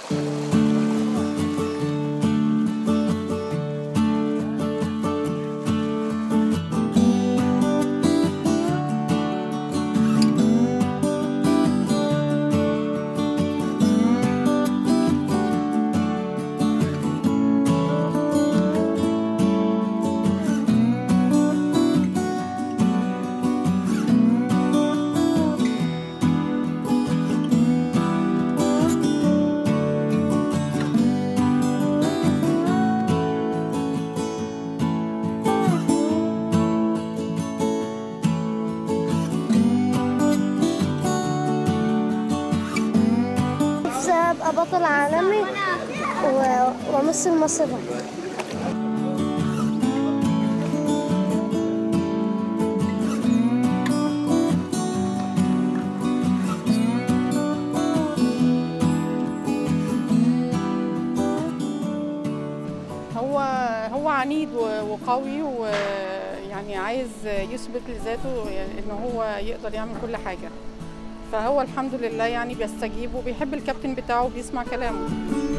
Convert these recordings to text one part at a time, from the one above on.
نفسي ابقى بطل عالمي و- وامثل مصر بره هو هو عنيد و- وقوي ويعني عايز يثبت لذاته يعني ان هو يقدر يعمل كل حاجه فهو الحمد لله يعني بيستجيب وبيحب الكابتن بتاعه وبيسمع كلامه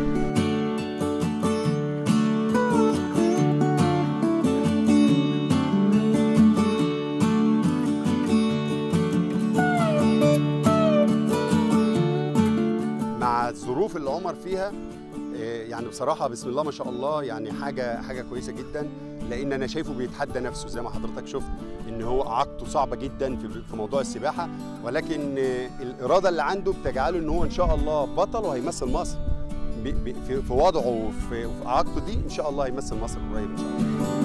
مع الظروف اللي عمر فيها آه، يعني بصراحه بسم الله ما شاء الله يعني حاجه حاجه كويسه جدا لان انا شايفه بيتحدى نفسه زي ما حضرتك شفت ان هو اعاقته صعبه جدا في في موضوع السباحه ولكن آه، الاراده اللي عنده بتجعله ان هو ان شاء الله بطل وهيمثل مصر ب- ب- في في وضعه وفي في اعاقته دي ان شاء الله هيمثل مصر قريب ان شاء الله